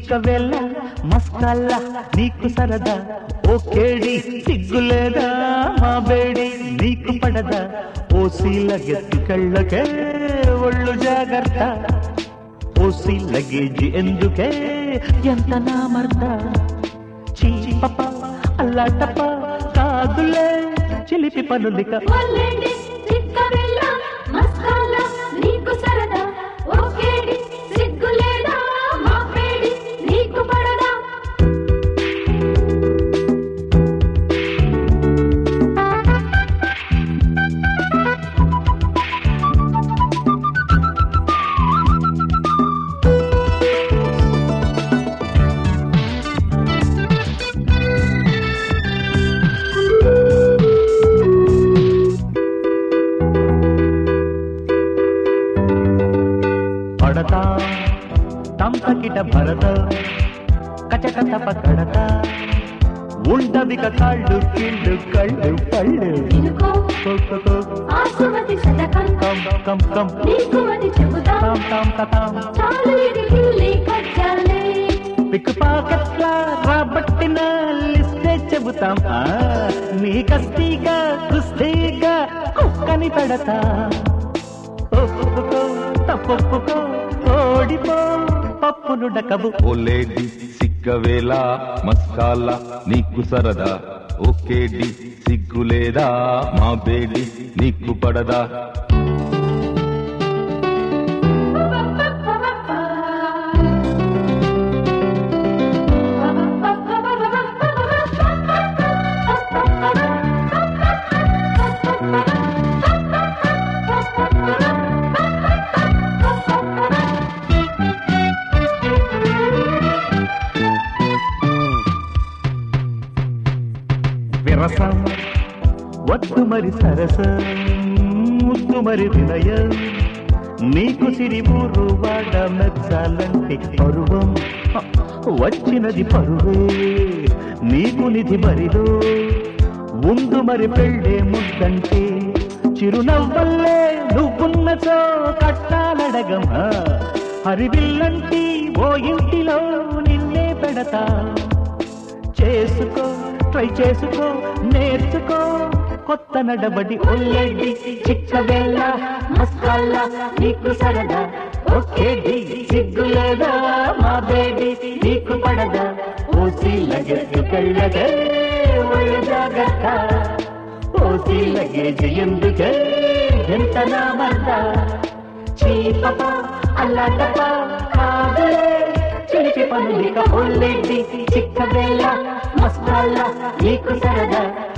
చిక్కవెల్ల మస్కల్ల నీకు సరదా ఓ కేడి సిగ్గులేదా మా బేడి నీకు పడదా ఓ సీల గెత్తుకెళ్ళకే ఒళ్ళు జాగ్రత్త ఓసి లగేజ్ ఎందుకే ఎంత నా మర్ద చీ పప అల్లాటప కాదులే చిలిపి పనులిక ఒళ్ళేంటి చిక్కబెల్ల మస్కాల నీకు సరదా ఓకేడి సిగ్గులేదా మా పేడి నీకు పడదా పడతా తంతకిట భరత కచకథ పకడత ఉండవిక కాళ్ళు కీళ్ళు కళ్ళు పళ్ళు ఇనుకో కొక్కకో, ఆసుమతి శతకం కం కం కం నీకు అది చెబుతా తాం తాం తతాం చాలు ఇది హిల్లీ కచ్చాలే పిక్ పాకెట్ల రాబట్టిన లిస్టే చెబుతాం ఆ, నీ కస్తీగా కుస్తీగా కుక్కని పెడతా ఒప్పుకో తప్పొప్పుకో ఓడిపో పప్పును డకబు ఓ లేడీ సిగ్గవేళ మస్కాల నీకు సరదా ఓకేడి సిగ్గులేదా మా బేడి నీకు పడదా విరసం వద్దు మరి సరసం ముద్దు మరి వినయం నీకు సిరి ఊరు వాడ మెచ్చాలంటే పరువం హ, వచ్చినది పరువే నీకు నిధి బరిలో ముందు మరి పెళ్ళే ముద్దంటే చిరునవ్వల్లే నువ్వున్నచో కట్టాలడగం హ, హరివిల్లంటి ఓ ఇంటిలో నిన్నే పెడతా చేసుకో ట్రై చేసుకో నేర్చుకో కొత్త నడబడి ఒళ్ళెడ్డి చిక్కబెల్ల మస్కల్ల నీకు సరదా ఓకేడి సిగ్గులేదా మా బేబీ నీకు పడదా ఓసి లగెత్తు కళ్ళగే ఒళ్ళు జాగ్రత్త ఓసి లగేజ్ ఎందుకే ఎంత నా మర్ద చీపప అల్లాటప కాదులే చిలిపి పనులిక ఒళ్ళెడ్డి చిక్కబెల్ల మస్తాల నీకు సరదా